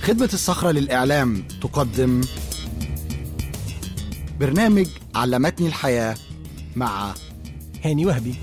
خدمة الصخرة للإعلام تقدم برنامج علمتني الحياة مع هاني وهبي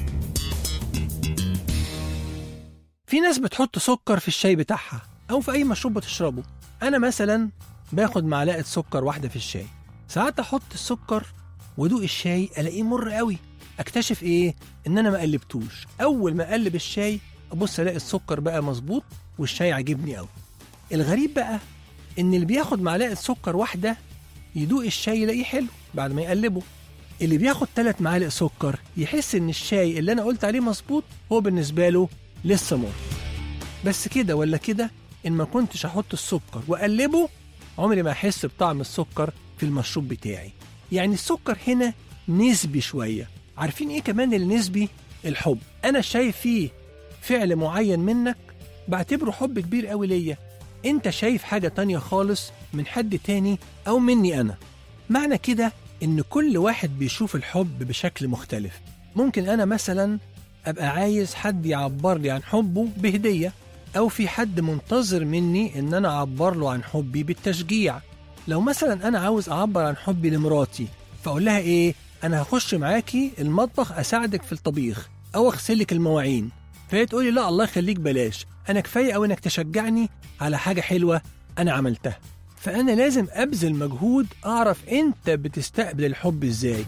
في ناس بتحط سكر في الشاي بتاعها أو في أي مشروب بتشربه أنا مثلا باخد معلقة سكر واحدة في الشاي ساعات أحط السكر وادوق الشاي ألاقيه مر قوي أكتشف إيه؟ إن أنا ما قلبتوش أول ما أقلب الشاي أبص ألاقي السكر بقى مظبوط والشاي عاجبني قوي الغريب بقى إن اللي بياخد معلقة سكر واحدة يدوق الشاي يلاقيه حلو بعد ما يقلبه اللي بياخد ثلاث معالق سكر يحس ان الشاي اللي انا قلت عليه مظبوط هو بالنسبه له لسه مر بس كده ولا كده ان ما كنتش احط السكر واقلبه عمري ما احس بطعم السكر في المشروب بتاعي يعني السكر هنا نسبي شويه عارفين ايه كمان النسبي الحب انا شايف فيه فعل معين منك بعتبره حب كبير قوي ليا انت شايف حاجه تانية خالص من حد تاني او مني انا معنى كده إن كل واحد بيشوف الحب بشكل مختلف ممكن أنا مثلا أبقى عايز حد يعبر لي عن حبه بهدية أو في حد منتظر مني إن أنا أعبر له عن حبي بالتشجيع لو مثلا أنا عاوز أعبر عن حبي لمراتي فأقول لها إيه أنا هخش معاكي المطبخ أساعدك في الطبيخ أو أغسلك المواعين فهي تقولي لا الله يخليك بلاش أنا كفاية أو إنك تشجعني على حاجة حلوة أنا عملتها فأنا لازم أبذل مجهود أعرف أنت بتستقبل الحب إزاي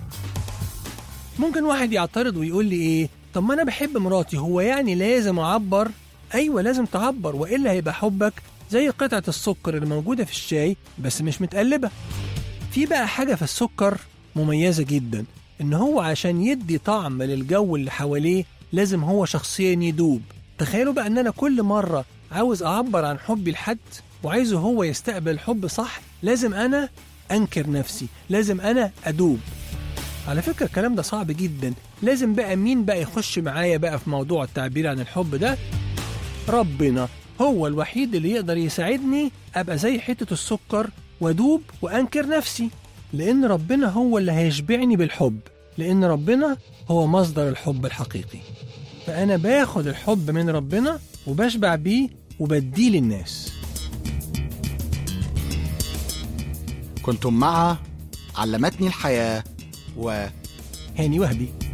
ممكن واحد يعترض ويقول لي إيه طب ما أنا بحب مراتي هو يعني لازم أعبر أيوة لازم تعبر وإلا هيبقى حبك زي قطعة السكر اللي موجودة في الشاي بس مش متقلبة في بقى حاجة في السكر مميزة جدا إن هو عشان يدي طعم للجو اللي حواليه لازم هو شخصيا يدوب تخيلوا بقى إن أنا كل مرة عاوز أعبر عن حبي لحد وعايزه هو يستقبل الحب صح لازم انا انكر نفسي لازم انا ادوب على فكره الكلام ده صعب جدا لازم بقى مين بقى يخش معايا بقى في موضوع التعبير عن الحب ده ربنا هو الوحيد اللي يقدر يساعدني ابقى زي حته السكر وادوب وانكر نفسي لان ربنا هو اللي هيشبعني بالحب لان ربنا هو مصدر الحب الحقيقي فانا باخد الحب من ربنا وبشبع بيه وبديه للناس كنتم مع علمتني الحياة و هاني وهبي